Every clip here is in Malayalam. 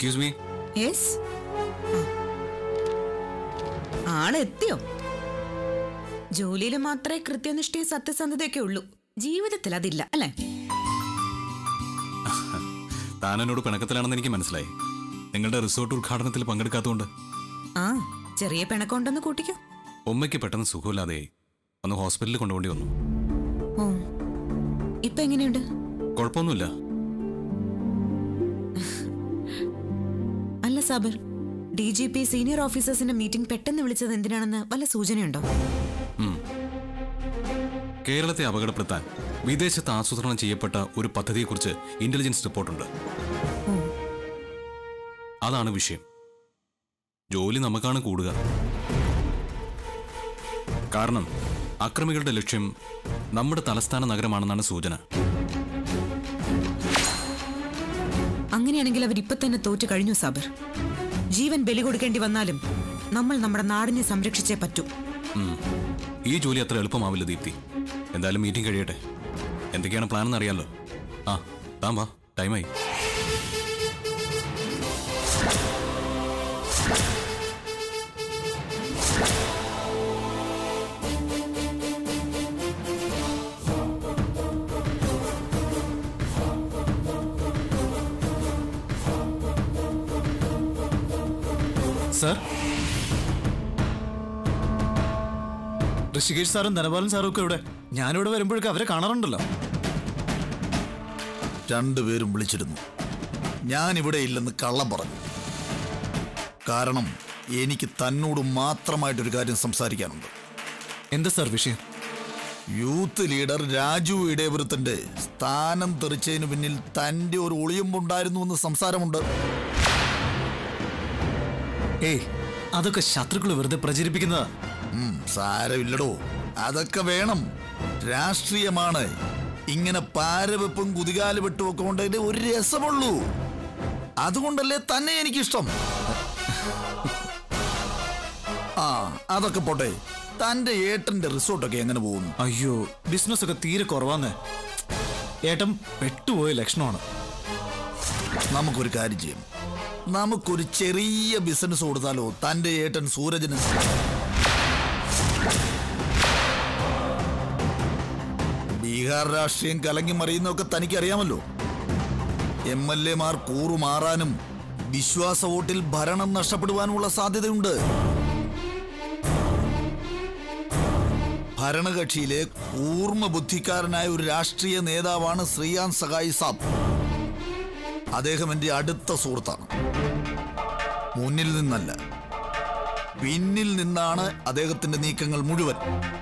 എക്സ്ക്യൂസ് മീ യെസ് ആളെത്തിയോ ജോലിയിൽ മാത്രമേ കൃത്യനിഷ്ഠയും സത്യസന്ധതയൊക്കെ ഉള്ളൂ ജീവിതത്തിൽ അതില്ല അല്ലേ താൻ എന്നോട് പിണക്കത്തിലാണെന്ന് എനിക്ക് മനസ്സിലായി നിങ്ങളുടെ റിസോർട്ട് ഉദ്ഘാടനത്തിൽ പങ്കെടുക്കാത്തതുകൊണ്ട് ആ ചെറിയ പിണക്കമുണ്ടെന്ന് കൂട്ടിക്കോ ഉമ്മയ്ക്ക് പെട്ടെന്ന് സുഖമില്ലാതെയായി ഒന്ന് ഹോസ്പിറ്റലിൽ കൊണ്ടുപോണ്ടി വന്നു ഓ ഇപ്പൊ എങ്ങനെയുണ്ട് കുഴപ്പമൊന്നുമില്ല അല്ല Sabir D G P senior ഓഫീസേഴ്സിന്റെ മീറ്റിംഗ് പെട്ടെന്ന് വിളിച്ചത് എന്തിനാണെന്ന് വല്ല സൂചനയുണ്ടോ ഉം. കേരളത്തെ അപകടപ്പെടുത്താൻ വിദേശത്ത് ആസൂത്രണം ചെയ്യപ്പെട്ട ഒരു പദ്ധതിയെക്കുറിച്ച് ഇന്റലിജൻസ് റിപ്പോർട്ടുണ്ട് അതാണ് വിഷയം ജോലി നമുക്കാണ് കൂടുക കാരണം അക്രമികളുടെ ലക്ഷ്യം നമ്മുടെ തലസ്ഥാന നഗരമാണെന്നാണ് സൂചന അങ്ങനെയാണെങ്കിൽ അവർ ഇപ്പൊ തന്നെ തോറ്റു കഴിഞ്ഞു സാബിർ ജീവൻ ബലി കൊടുക്കേണ്ടി വന്നാലും നമ്മൾ നമ്മുടെ നാടിനെ സംരക്ഷിച്ചേ പറ്റൂ ഉം. ഈ ജോലി അത്ര എളുപ്പമാവില്ല ദീപ്തി എന്തായാലും മീറ്റിംഗ് കഴിയട്ടെ എന്തൊക്കെയാണ് പ്ലാൻ എന്ന് അറിയാലോ ആ താൻ വാ ടൈമായി സാർ ഋഷികേഷ് സാറും ധനപാലൻ സാറും ഒക്കെ ഇവിടെ ഞാനിവിടെ വരുമ്പോഴൊക്കെ അവരെ കാണാറുണ്ടല്ലോ രണ്ടുപേരും വിളിച്ചിരുന്നു ഞാൻ ഇവിടെ ഇല്ലെന്ന് കള്ളം പറഞ്ഞു കാരണം എനിക്ക് തന്നോട് മാത്രമായിട്ടൊരു കാര്യം സംസാരിക്കാനുണ്ട് എന്താ സാർ വിഷയം യൂത്ത് ലീഡർ രാജു ഇടയപുരത്തിന്റെ സ്ഥാനം തെറിച്ചതിന് പിന്നിൽ തന്റെ ഒരു ഒളിയുമ്പുണ്ടായിരുന്നു എന്ന് സംസാരമുണ്ട് ഏയ് അതൊക്കെ ശത്രുക്കൾ വെറുതെ പ്രചരിപ്പിക്കുന്നതാ ഉം, സാരമില്ലടോ അതൊക്കെ വേണം രാഷ്ട്രീയമാണ് ഇങ്ങനെ പാരവെപ്പും കുതികാല് വെട്ടും ഒക്കെ കൊണ്ടതിന്റെ ഒരു രസമുള്ളൂ അതുകൊണ്ടല്ലേ തന്നെ എനിക്കിഷ്ടം ആ അതൊക്കെ പോട്ടെ തന്റെ ഏട്ടന്റെ റിസോർട്ടൊക്കെ എങ്ങനെ പോകുന്നു അയ്യോ ബിസിനസ് ഒക്കെ തീരെ കുറവാന്ന് ഏട്ടൻ പെട്ടുപോയ ലക്ഷണമാണ് നമുക്കൊരു കാര്യം ചെയ്യാം നമുക്കൊരു ചെറിയ ബിസിനസ് കൊടുത്താലോ തന്റെ ഏട്ടൻ സൂരജന് ബീഹാർ രാഷ്ട്രീയം കലങ്ങി മറിയുന്നതൊക്കെ തനിക്കറിയാമല്ലോ എം എൽ എമാർ കൂറുമാറാനും വിശ്വാസ വോട്ടിൽ ഭരണം നഷ്ടപ്പെടുവാനുമുള്ള സാധ്യതയുണ്ട് ഭരണകക്ഷിയിലെ കൂർമ്മ ബുദ്ധിക്കാരനായ ഒരു രാഷ്ട്രീയ നേതാവാണ് ശ്രീകാന്ത് സഹായി സാബ് അദ്ദേഹം എൻ്റെ അടുത്ത സുഹൃത്താണ് മുന്നിൽ നിന്നല്ല പിന്നിൽ നിന്നാണ് അദ്ദേഹത്തിന്റെ നീക്കങ്ങൾ മുഴുവൻ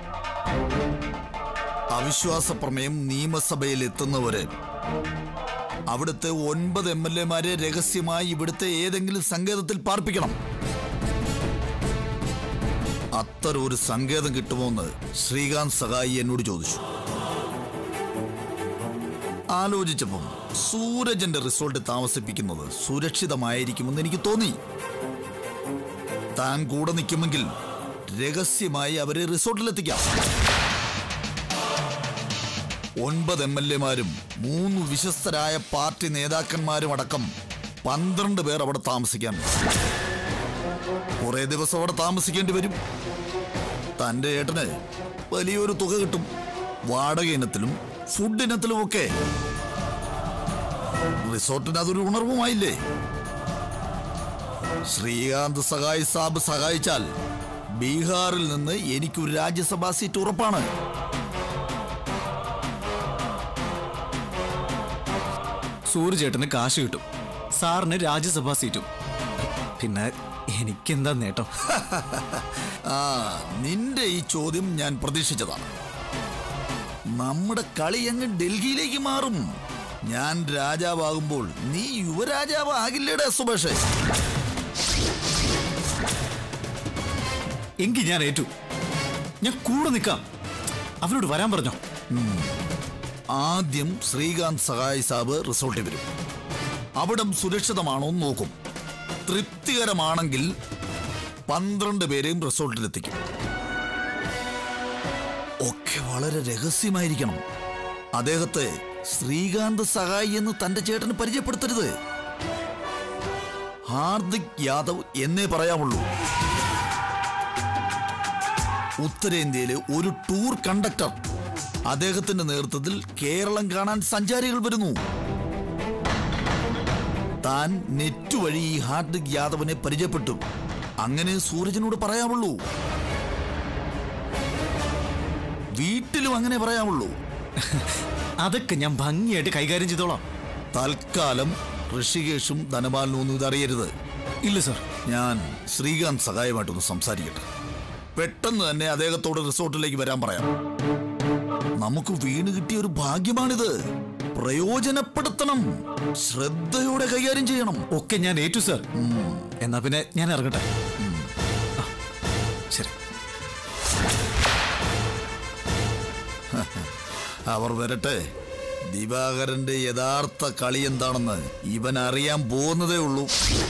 അവിശ്വാസ പ്രമേയം നിയമസഭയിൽ എത്തുന്നവരെ അവിടുത്തെ ഒൻപത് എം എൽ എമാരെ രഹസ്യമായി ഇവിടുത്തെ ഏതെങ്കിലും സങ്കേതത്തിൽ പാർപ്പിക്കണം അത്തരം ഒരു സങ്കേതം കിട്ടുമോന്ന് ശ്രീകാന്ത് സഹായി എന്നോട് ചോദിച്ചു ആലോചിച്ചപ്പം സൂരജന്റെ റിസോർട്ട് താമസിപ്പിക്കുന്നത് സുരക്ഷിതമായിരിക്കുമെന്ന് എനിക്ക് തോന്നി താൻ കൂടെ നിൽക്കുമെങ്കിൽ രഹസ്യമായി അവരെ റിസോർട്ടിലെത്തിക്കാം ഒൻപത് എം എൽ എമാരും മൂന്ന് വിശ്വസ്തരായ പാർട്ടി നേതാക്കന്മാരും അടക്കം പന്ത്രണ്ട് പേർ അവിടെ താമസിക്കാൻ കുറെ ദിവസം അവിടെ താമസിക്കേണ്ടി വരും തന്റെ ഏട്ടന് വലിയൊരു തുക കിട്ടും വാടക ഇനത്തിലും ഫുഡ് ഇനത്തിലും ഒക്കെ റിസോർട്ടിന് അതൊരു ഉണർവുമായില്ലേ ശ്രീകാന്ത് സഹായ് സാബ് സഹായിച്ചാൽ ബീഹാറിൽ നിന്ന് എനിക്കൊരു രാജ്യസഭാ സീറ്റ് ഉറപ്പാണ് സൂര്യചേട്ടന് കാശ് കിട്ടും സാറിന് രാജ്യസഭാ സീറ്റും പിന്നെ എനിക്കെന്താ നേട്ടം ആ നിന്റെ ഈ ചോദ്യം ഞാൻ പ്രതീക്ഷിച്ചതാണ് നമ്മുടെ കളി അങ്ങ് ഡൽഹിയിലേക്ക് മാറും ഞാൻ രാജാവാകുമ്പോൾ നീ യുവരാജാവ് ആകില്ലേടാ സുഭേഷേ എങ്കിൽ ഞാൻ ഏറ്റു ഞാൻ കൂടെ നിൽക്കാം അവരോട് വരാൻ പറഞ്ഞോ ആദ്യം ശ്രീകാന്ത് സഹായ് സാബ് റിസോർട്ടിൽ വരും അവിടം സുരക്ഷിതമാണോ എന്ന് നോക്കും തൃപ്തികരമാണെങ്കിൽ പന്ത്രണ്ട് പേരെയും റിസോർട്ടിലെത്തിക്കും ഒക്കെ വളരെ രഹസ്യമായിരിക്കണം അദ്ദേഹത്തെ ശ്രീകാന്ത് സഹായി എന്ന് തന്റെ ചേട്ടന് പരിചയപ്പെടുത്തരുത് ഹാർദിക് യാദവ് എന്നേ പറയാമുള്ളൂ ഉത്തരേന്ത്യയിലെ ഒരു ടൂർ കണ്ടക്ടർ അദ്ദേഹത്തിന്റെ നേതൃത്വത്തിൽ കേരളം കാണാൻ സഞ്ചാരികൾ വരുന്നു താൻ നെറ്റ് വഴി ഈ ഹാർദിക് യാദവിനെ പരിചയപ്പെട്ടു അങ്ങനെ സൂരജിനോട് പറയാമുള്ളൂ വീട്ടിലും അങ്ങനെ പറയാമുള്ളൂ അതൊക്കെ ഞാൻ ഭംഗിയായിട്ട് കൈകാര്യം ചെയ്തോളാം തൽക്കാലം ഋഷികേഷും ധനപാലനും ഒന്നും ഇതറിയരുത് ഇല്ല സാർ ഞാൻ ശ്രീകാന്ത് സഹായമായിട്ടൊന്ന് സംസാരിക്കട്ടെ പെട്ടെന്ന് തന്നെ അദ്ദേഹത്തോട് റിസോർട്ടിലേക്ക് വരാൻ പറയാം നമുക്ക് വീണ് കിട്ടിയ ഒരു ഭാഗ്യമാണിത് പ്രയോജനപ്പെടുത്തണം ശ്രദ്ധയോടെ കൈകാര്യം ചെയ്യണം ഒക്കെ ഞാൻ ഏറ്റു സാർ എന്നാ പിന്നെ ഞാൻ ഇറങ്ങട്ടെ ആ, ശരി അവർ വരട്ടെ ദിവാകരന്റെ യഥാർത്ഥ കളി എന്താണെന്ന് ഇവൻ അറിയാൻ പോകുന്നതേ ഉള്ളൂ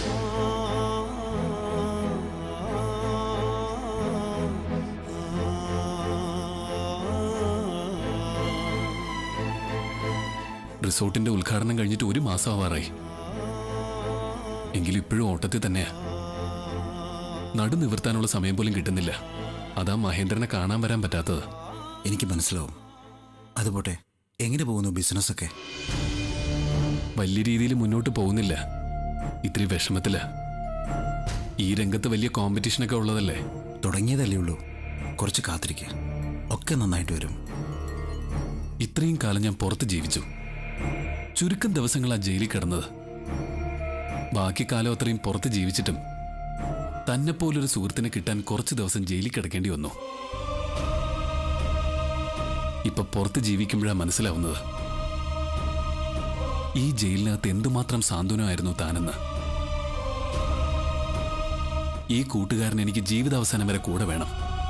റിസോർട്ടിന്റെ ഉദ്ഘാടനം കഴിഞ്ഞിട്ട് ഒരു മാസം ആവാറായി എങ്കിലും ഇപ്പോഴും ഓട്ടത്തിൽ തന്നെയാ നടു നിവർത്താനുള്ള സമയം പോലും കിട്ടുന്നില്ല അതാ മഹേന്ദ്രനെ കാണാൻ വരാൻ പറ്റാത്തത് എനിക്ക് മനസ്സിലാവും അതുപോട്ടെ എങ്ങനെ പോകുന്നു ബിസിനസ്സൊക്കെ വലിയ രീതിയിൽ മുന്നോട്ട് പോകുന്നില്ല ഇത്തിരി വിഷമത്തില ഈ രംഗത്ത് വലിയ കോമ്പറ്റീഷനൊക്കെ ഉള്ളതല്ലേ തുടങ്ങിയതല്ലേ ഉള്ളൂ കുറച്ച് കാത്തിരിക്കുക ഒക്കെ നന്നായിട്ട് വരും ഇത്രയും കാലം ഞാൻ പുറത്ത് ജീവിച്ചു ചുരുക്കം ദിവസങ്ങളാ ജയിലിൽ കിടന്നത് ബാക്കി കാലം അത്രയും പുറത്ത് ജീവിച്ചിട്ടും തന്നെ പോലൊരു സുഹൃത്തിനെ കിട്ടാൻ കുറച്ച് ദിവസം ജയിലിൽ കിടക്കേണ്ടി വന്നു ഇപ്പൊ പുറത്ത് ജീവിക്കുമ്പോഴാ മനസ്സിലാവുന്നത് ഈ ജയിലിനകത്ത് എന്തുമാത്രം സാന്ത്വനമായിരുന്നു താനെന്ന് ഈ കൂട്ടുകാരൻ എനിക്ക് ജീവിതാവസാനം വരെ കൂടെ വേണം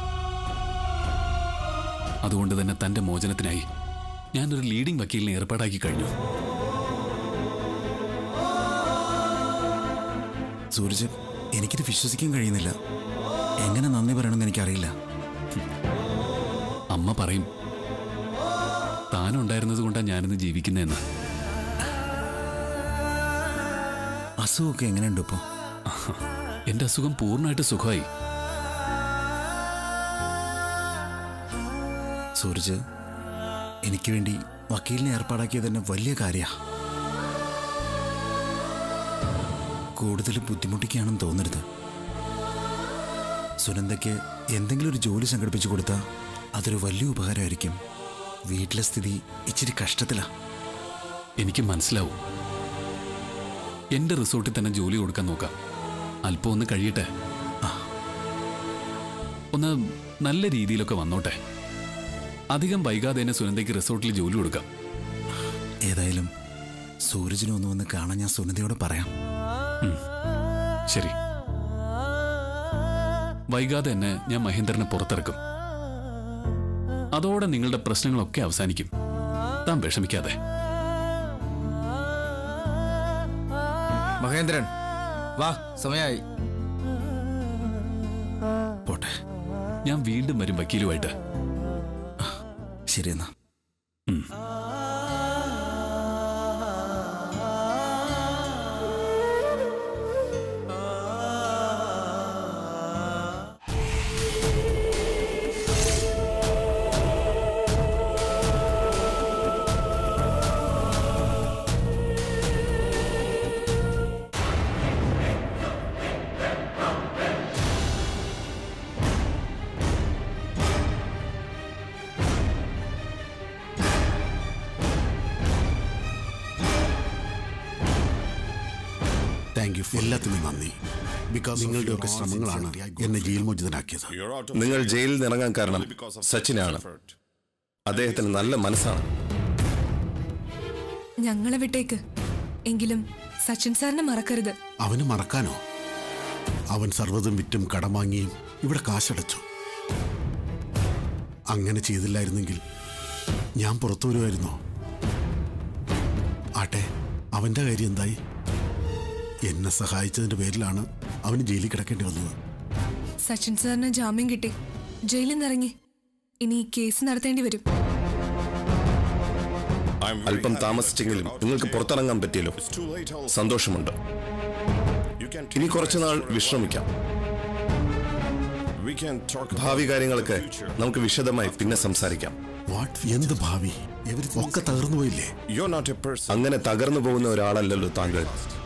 അതുകൊണ്ട് തന്നെ തന്റെ മോചനത്തിനായി ഞാനൊരു ലീഡിംഗ് വക്കീലിനെ ഏർപ്പാടാക്കി കഴിഞ്ഞു സൂരജ് എനിക്കിത് വിശ്വസിക്കാൻ കഴിയുന്നില്ല എങ്ങനെ നന്ദി പറയണമെന്ന് എനിക്കറിയില്ല അമ്മ പറയും താനുണ്ടായിരുന്നത് കൊണ്ടാണ് ഞാനിന്ന് ജീവിക്കുന്നതെന്ന് അസുഖമൊക്കെ എങ്ങനെയുണ്ട് ഇപ്പോൾ എന്റെ അസുഖം പൂർണ്ണമായിട്ട് സുഖമായി സൂരജ് എനിക്ക് വേണ്ടി വക്കീലിനെ ഏർപ്പാടാക്കിയത് തന്നെ വലിയ കാര്യമാണ് കൂടുതൽ ബുദ്ധിമുട്ടിക്കുകയാണെന്ന് തോന്നരുത് സുനന്ദയ്ക്ക് എന്തെങ്കിലും ഒരു ജോലി സംഘടിപ്പിച്ചു കൊടുത്താൽ അതൊരു വലിയ ഉപകാരമായിരിക്കും വീട്ടിലെ സ്ഥിതി ഇച്ചിരി കഷ്ടത്തിലാണ് എനിക്ക് മനസ്സിലാവും എന്റെ റിസോർട്ടിൽ തന്നെ ജോലി കൊടുക്കാൻ നോക്കാം അല്പം ഒന്ന് കഴിയട്ടെ ആ. ഒന്ന് നല്ല രീതിയിലൊക്കെ വന്നോട്ടെ അധികം വൈകാതെ തന്നെ സുനന്ദയ്ക്ക് റിസോർട്ടിൽ ജോലി കൊടുക്കാം ഏതായാലും സൂരജിനെ ഒന്ന് വന്ന് കാണാൻ ഞാൻ സുനന്ദയോട് പറയാം ശരി വൈകാതെ തന്നെ ഞാൻ മഹേന്ദ്രനെ പുറത്തിറക്കും അതോടെ നിങ്ങളുടെ പ്രശ്നങ്ങളൊക്കെ അവസാനിക്കും താൻ വിഷമിക്കാതെ മഹേന്ദ്രൻ വാ സമയായി പോട്ടെ ഞാൻ വീണ്ടും വരും വക്കീലുമായിട്ട് ശരി എന്നാ താങ്ക് യു എല്ലാത്തിനും നന്ദി നിങ്ങളുടെയൊക്കെ ശ്രമങ്ങളാണ് എന്നെ ജയിൽ മോചിതനാക്കിയത് നിങ്ങൾ ജയിലിൽ നിന്ന് ഇറങ്ങാൻ കാരണം സച്ചിനാണ് അദ്ദേഹത്തിന് നല്ല മനസ്സാണ് ഞങ്ങളെ വിട്ടേക്ക് എങ്കിലും സച്ചിൻ സാറിനെ മറക്കരുത് അവന് മറക്കാനോ അവൻ സർവ്വതും വിറ്റും കടം വാങ്ങിയും ഇവിടെ കാശടച്ചു അങ്ങനെ ചെയ്തില്ലായിരുന്നെങ്കിൽ ഞാൻ പുറത്തു വരുമായിരുന്നോ ആട്ടെ അവന്റെ കാര്യം എന്തായി എന്നെ സഹായിച്ചതിന്റെ പേരിലാണ് അവന് ജയിലിൽ കിടക്കേണ്ടി വന്നത് സച്ചിൻ സാറിന് ജാമ്യം കിട്ടി ജയിലിൽ നിന്നിറങ്ങി ഇനി കേസ് നടത്തേണ്ടി വരും അല്പം താമസിച്ചെങ്കിലും നിങ്ങൾക്ക് പുറത്തിറങ്ങാൻ പറ്റിയല്ലോ സന്തോഷമുണ്ട് ഇനി കുറച്ചുനാൾ വിശ്രമിക്കാം ഭാവി കാര്യങ്ങളൊക്കെ നമുക്ക് വിശദമായി പിന്നെ സംസാരിക്കാം വാട്ട് എന്ത് ഭാവി ഒക്കെ തകർന്നു പോയില്ലേ അങ്ങനെ തകർന്നു പോകുന്ന ഒരാളല്ലല്ലോ താങ്കൾ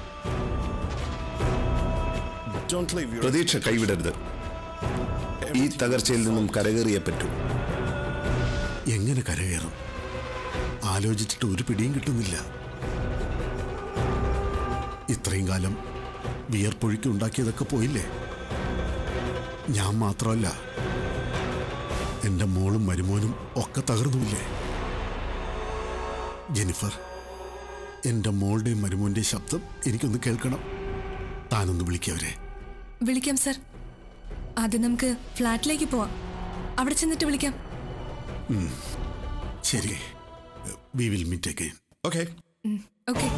പ്രതീക്ഷ കൈവിടരുത് ഈ തകർച്ചയിൽ നിന്നും കരകയറിയേ പറ്റൂ എങ്ങനെ കരകയറും ആലോചിച്ചിട്ട് ഒരു പിടിയും കിട്ടുന്നില്ല ഇത്രയും കാലം വിയർപ്പൊഴുക്കി ഉണ്ടാക്കിയതൊക്കെ പോയില്ലേ ഞാൻ മാത്രമല്ല എൻ്റെ മോളും മരുമോനും ഒക്കെ തകർന്നുമില്ലേ ജെനിഫർ എൻ്റെ മോളുടെയും മരുമോന്റെയും ശബ്ദം എനിക്കൊന്ന് കേൾക്കണം താനൊന്ന് വിളിക്കവരെ വിളിക്കാം സർ ആദ്യം നമുക്ക് ഫ്ലാറ്റിലേക്ക് പോവാം അവിടെ ചെന്നിട്ട് വിളിക്കാം ശരി we will meet again okay okay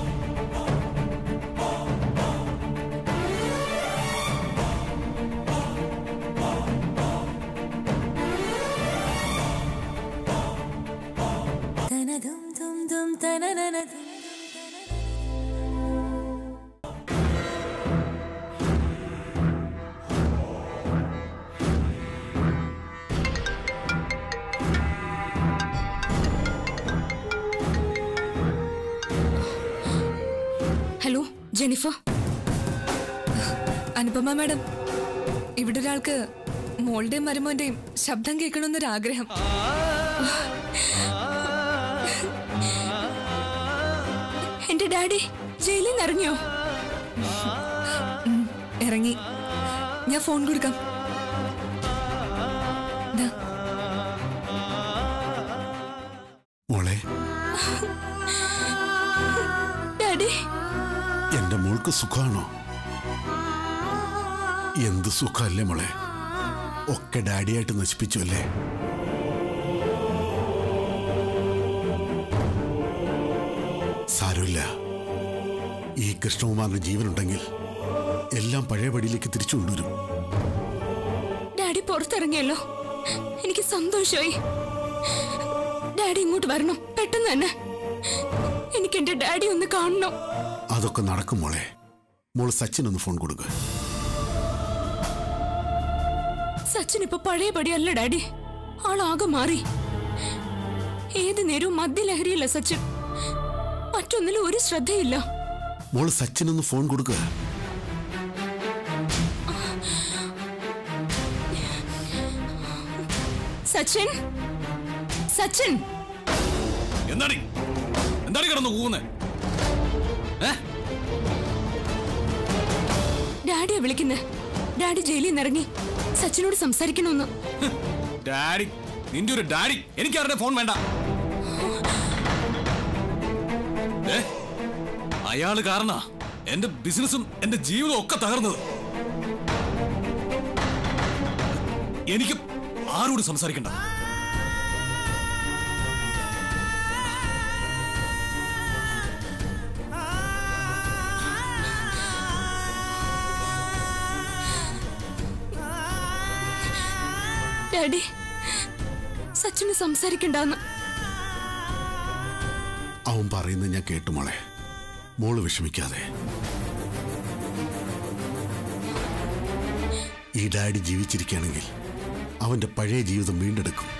hello Jennifer Anupama madam ഇവിടെ ഒരാൾക്ക് മോളുടെയും മരുമോന്റെയും ശബ്ദം കേൾക്കണമെന്നൊരാഗ്രഹം എന്റെ ഡാഡി ജയിലിൽ നിന്ന് ഇറങ്ങിയോ ഉം, ഇറങ്ങി ഞാൻ ഫോൺ കൊടുക്കാം ദാ, മോളെ ഡാഡി എന്റെ മോൾക്ക് സുഖമാണോ എന്ത് സുഖമല്ലേ മോളെ ഒക്കെ ഡാഡിയായിട്ട് നശിപ്പിച്ചു അല്ലേ സാരമില്ല ഈ കൃഷ്ണകുമാറിന് ജീവനുണ്ടെങ്കിൽ എല്ലാം പഴയപടിയിലേക്ക് തിരിച്ചു കൊണ്ടുവരും ഡാഡി പുറത്തിറങ്ങിയല്ലോ എനിക്ക് സന്തോഷമായി ഡാഡി ഇങ്ങോട്ട് വരണം പെട്ടെന്ന് തന്നെ എനിക്ക് എന്റെ ഡാഡി ഒന്ന് കാണണം അതൊക്കെ നടക്കും മോളെ മോൾ സച്ചിനൊന്ന് ഫോൺ കൊടുക്കുക സച്ചിൻ ഇപ്പൊ പഴയപടിയല്ല ഡാഡി ആളാകെ മാറി ഏത് നേരവും മദ്യലഹരിയല്ല സച്ചിൻ മറ്റൊന്നിലും ഒരു ശ്രദ്ധയില്ല മോൾ സച്ചിനൊന്ന് ഫോൺ കൊടുക്കുക സച്ചിൻ സച്ചിൻ എന്താടി എന്താടി കിടന്നു കൂവുന്നേ ഏ ഡാഡിയാ വിളിക്കുന്നേ ഡാഡി ജയിലിൽ നിന്ന് ഇറങ്ങി സച്ചിനോട് സംസാരിക്കണമെന്ന് ഡാഡി നിന്റെ ഒരു ഡാഡി എനിക്ക് ആരുടെ ഫോൺ വേണ്ട ഏ? അയാള് കാരണ എന്റെ ബിസിനസ്സും എന്റെ ജീവിതവും ഒക്കെ തകർന്നത് എനിക്ക് ആരോട് സംസാരിക്കണ്ട ഡാഡി സച്ചിന് സംസാരിക്കണ്ടെന്ന് അവൻ പറയുന്നത് ഞാൻ കേട്ടു മോളെ മോള് വിഷമിക്കാതെ ഈ ഡാഡി ജീവിച്ചിരിക്കുകയാണെങ്കിൽ അവന്റെ പഴയ ജീവിതം വീണ്ടെടുക്കും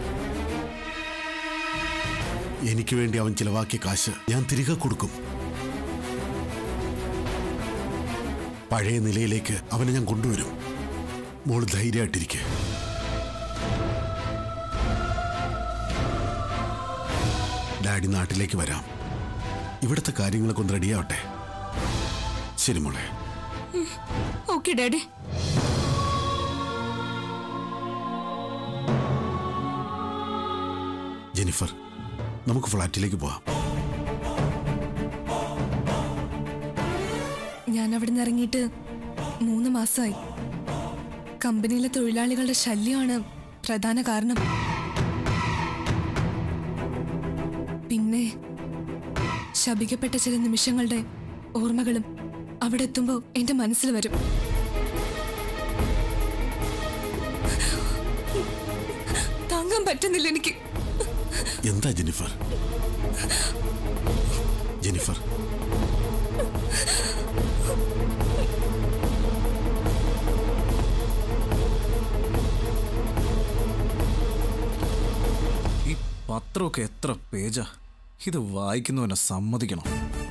എനിക്ക് വേണ്ടി അവൻ ചിലവാക്കിയ കാശ് ഞാൻ തിരികെ കൊടുക്കും പഴയ നിലയിലേക്ക് അവനെ ഞാൻ കൊണ്ടുവരും മോള് ധൈര്യമായിട്ടിരിക്കെ ഡാഡി നാട്ടിലേക്ക് വരാം ഇവിടുത്തെ കാര്യങ്ങളൊക്കെ ഒന്ന് റെഡിയാവട്ടെ ശരി മോളെ ഓക്കെ ഡാഡി ജെനിഫർ നമുക്ക് ഫ്ലാറ്റിലേക്ക് പോവാം ഞാൻ അവിടെ നിന്ന് ഇറങ്ങിയിട്ട് മൂന്ന് മാസമായി കമ്പനിയിലെ തൊഴിലാളികളുടെ ശല്യമാണ് പ്രധാന കാരണം പിന്നെ ശപിക്കപ്പെട്ട ചില നിമിഷങ്ങളുടെ ഓർമ്മകളും അവിടെ എത്തുമ്പോൾ എന്റെ മനസ്സിൽ വരും താങ്ങാൻ പറ്റുന്നില്ല എനിക്ക് എന്താ ജെനിഫർ പത്രമൊക്കെ എത്ര പേജാ ഇത് വായിക്കുന്നവനെ സമ്മതിക്കണം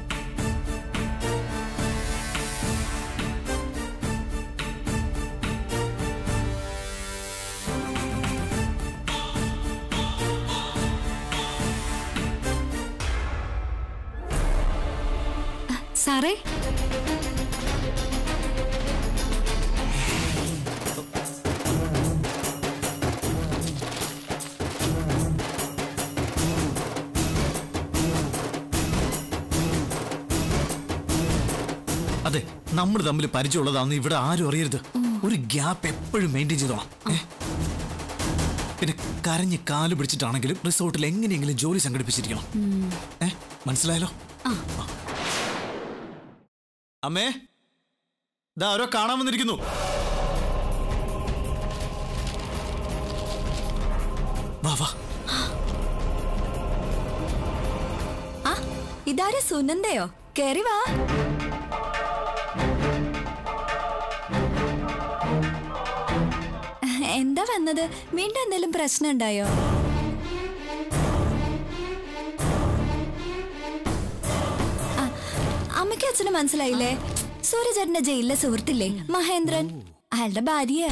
സാറേ അതെ നമ്മൾ തമ്മിൽ പരിചയമുള്ളതാണെന്ന് ഇവിടെ ആരും അറിയരുത് ഒരു ഗ്യാപ്പ് എപ്പോഴും മെയിൻറ്റെയിൻ ചെയ്തോളാം ഏ? പിന്നെ കരഞ്ഞ് കാല് പിടിച്ചിട്ടാണെങ്കിലും റിസോർട്ടിൽ എങ്ങനെയെങ്കിലും ജോലി സംഘടിപ്പിച്ചിരിക്കണം ഏ മനസ്സിലായല്ലോ ആ. അമ്മേ ഇതാ ആരോ കാണാൻ വന്നിരിക്കുന്നു വാ വാ ആ ഇതാരെ സുനന്ദയോ കേറി വാ എന്താ വന്നത് വീണ്ടും എന്തെങ്കിലും പ്രശ്നം ഉണ്ടായോ ആ, അമ്മയ്ക്കും അച്ഛനും മനസ്സിലായില്ലേ സൂര്യചേട്ടന്റെ ജയിലിലെ സുഹൃത്തില്ലേ മഹേന്ദ്രൻ അയാളുടെ ഭാര്യ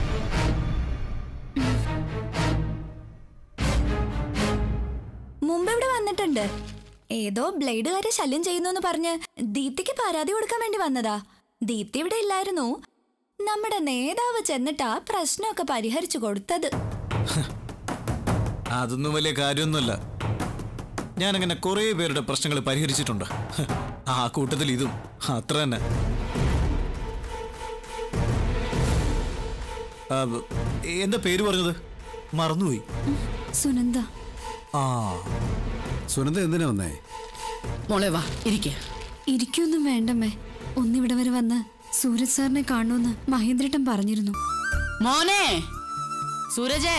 മുമ്പ് ഇവിടെ വന്നിട്ടുണ്ട് ഏതോ ബ്ലേഡുകാരെ ശല്യം ചെയ്യുന്നു എന്ന് പറഞ്ഞ് ദീപ്തിക്ക് പരാതി കൊടുക്കാൻ വേണ്ടി വന്നതാ ദീപ്തി ഇവിടെ ഇല്ലായിരുന്നു നമ്മുടെ നേതാവ് ചെന്നിട്ടാ പ്രശ്നമൊക്കെ പരിഹരിച്ചു കൊടുത്തത് അതൊന്നും വലിയ കാര്യമൊന്നുമല്ല ഞാനങ്ങനെ കുറേ പേരുടെ പ്രശ്നങ്ങൾ പരിഹരിച്ചിട്ടുണ്ട് ആ കൂട്ടത്തിൽ ഇതും അത്ര തന്നെ ആ, എന്താ പേര് പറഞ്ഞത് മറന്നുപോയി സുനന്ദ ആ സുനന്ദ എന്തിനാ വന്നേ മോളെ വാ ഇരിക്കേ ഇരിക്കൊന്നും വേണ്ടമ്മേ ഒന്നിവിടെ വരെ വന്ന് സൂരജ് സാറിനെ കാണുമെന്ന് മഹേന്ദ്രട്ടൻ പറഞ്ഞിരുന്നു മോനെ സൂരജേ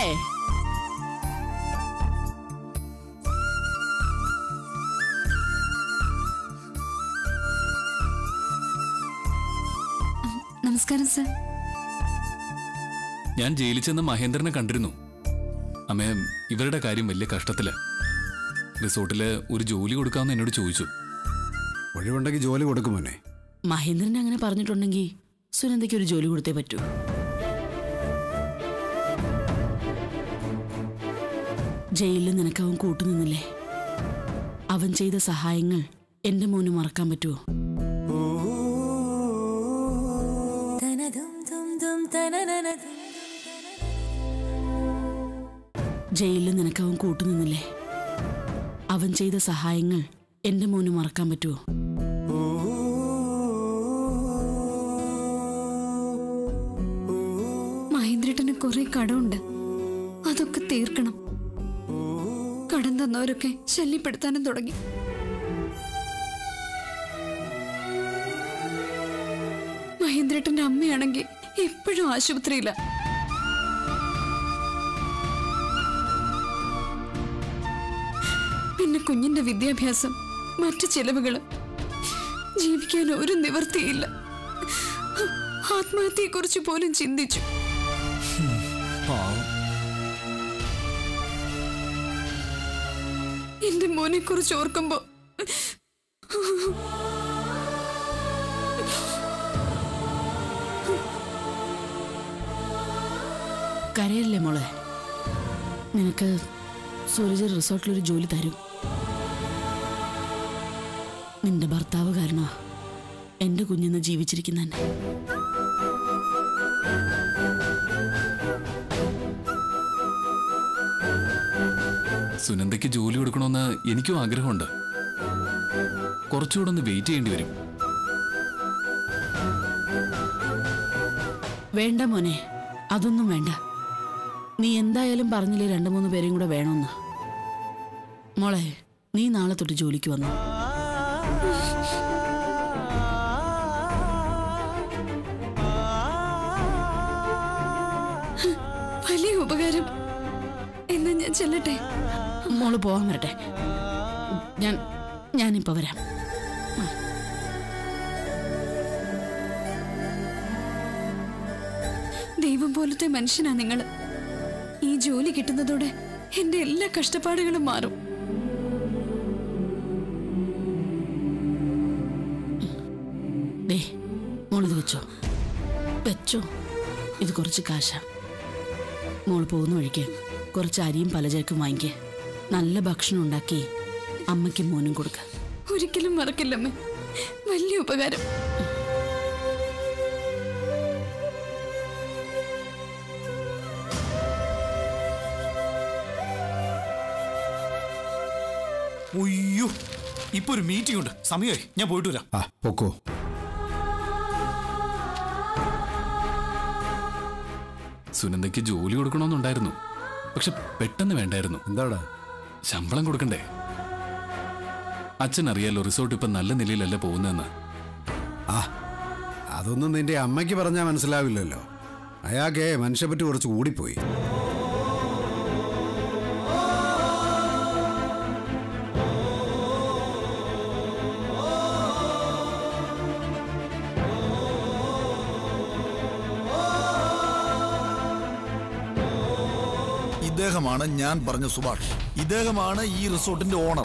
നമസ്കാരം സർ ഞാൻ ജയിലിൽ ചെന്ന് മഹേന്ദ്രനെ കണ്ടിരുന്നു അമ്മേ ഇവരുടെ കാര്യം വലിയ കഷ്ടത്തില് റിസോർട്ടില് ഒരു ജോലി കൊടുക്കാമെന്ന് എന്നോട് ചോദിച്ചു ഒഴിവുണ്ടെങ്കിൽ ജോലി കൊടുക്കും മോനെ മഹേന്ദ്രൻ അങ്ങനെ പറഞ്ഞിട്ടുണ്ടെങ്കിൽ സുനന്ദയ്ക്ക് ഒരു ജോലി കൊടുത്തേ പറ്റൂ ജയിലിൽ നിനക്ക് അവൻ കൂട്ടുനിന്നില്ലേ അവൻ ചെയ്ത സഹായങ്ങൾ എന്റെ മോന് മറക്കാൻ പറ്റുമോ ജയിലിൽ നിനക്ക് അവൻ കൂട്ടുനിന്നില്ലേ അവൻ ചെയ്ത സഹായങ്ങൾ എന്റെ മോന് മറക്കാൻ പറ്റുമോ മഹേന്ദ്രട്ടന് കുറെ കടമുണ്ട് അതൊക്കെ തീർക്കണം കടം തന്നവരൊക്കെ ശല്യപ്പെടുത്താനും തുടങ്ങി മഹേന്ദ്രട്ടന്റെ അമ്മയാണെങ്കിൽ എപ്പോഴും ആശുപത്രിയില പിന്നെ കുഞ്ഞിന്റെ വിദ്യാഭ്യാസം മറ്റു ചെലവുകള് ജീവിക്കാൻ ഒരു നിവർത്തിയില്ല ആത്മഹത്യയെക്കുറിച്ച് പോലും ചിന്തിച്ചു പാവം എന്റെ മോനെ കുറിച്ച് ഓർക്കുമ്പോ കരയല്ലേ മോളെ നിനക്ക് സൂരജ് റിസോർട്ടിലൊരു ജോലി തരും നിന്റെ ഭർത്താവ് കാരണമാ എന്റെ കുഞ്ഞിന്ന് ജീവിച്ചിരിക്കുന്ന സുനന്ദയ്ക്ക് ജോലി കൊടുക്കണമെന്ന് എനിക്കും ആഗ്രഹമുണ്ട് കുറച്ചുകൂടെ ഒന്ന് വെയിറ്റ് ചെയ്യേണ്ടി വരും വേണ്ട മോനെ അതൊന്നും വേണ്ട നീ എന്തായാലും പറഞ്ഞില്ലേ രണ്ടു മൂന്ന് പേരെയും കൂടെ വേണമെന്ന് മോളെ നീ നാളെ തൊട്ട് ജോലിക്ക് വന്നു വലിയ ഉപകാരം എന്നാ ഞാൻ ചെല്ലട്ടെ മോള് പോവാൻ വരട്ടെ ഞാൻ ഞാനിപ്പോ വരാം ദൈവം പോലത്തെ മനുഷ്യനാ നിങ്ങൾ ഈ ജോലി കിട്ടുന്നതോടെ എന്റെ എല്ലാ കഷ്ടപ്പാടുകളും മാറും ദേ മോളിത് വെച്ചോ വെച്ചോ ഇത് കുറച്ച് കാശാ മോൾ പോകുന്ന വഴിക്ക് കുറച്ച് അരിയും പലചരക്കും വാങ്ങിക്ക് നല്ല ഭക്ഷണം ഉണ്ടാക്കി അമ്മയ്ക്കും മോനും കൊടുക്ക ഒരിക്കലും മറക്കില്ലമ്മേ വലിയ ഉപകാരം ഉയ്യോ ഇപ്പൊ ഒരു മീറ്റിംഗ് ഉണ്ട് സമയമായി ഞാൻ പോയിട്ട് വരാം ആ പൊക്കോ സുനന്ദയ്ക്ക് ജോലി കൊടുക്കണമെന്നുണ്ടായിരുന്നു പക്ഷെ പെട്ടെന്ന് വേണ്ടായിരുന്നു എന്താടാ ശമ്പളം കൊടുക്കണ്ടേ അച്ഛൻ അറിയാലോ റിസോർട്ട് ഇപ്പൊ നല്ല നിലയിലല്ല പോകുന്നതെന്ന് ആ അതൊന്നും നിന്റെ അമ്മയ്ക്ക് പറഞ്ഞാൽ മനസ്സിലാവില്ലല്ലോ അയാൾക്ക് മനുഷ്യപ്പറ്റി കുറച്ച് കൂടിപ്പോയി ഇദ്ദേഹമാണ് ഞാൻ പറഞ്ഞ സുഭാഷ് ഇദ്ദേഹമാണ് ഈ റിസോർട്ടിന്റെ ഓണർ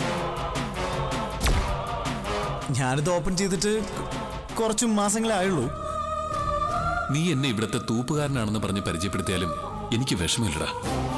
ഞാനിത് ഓപ്പൺ ചെയ്തിട്ട് കുറച്ച് മാസങ്ങളേ ആയുള്ളൂ നീ എന്നെ ഇവിടുത്തെ തൂപ്പുകാരനാണെന്ന് പറഞ്ഞ് പരിചയപ്പെടുത്തിയാലും എനിക്ക് വിഷമില്ലടാ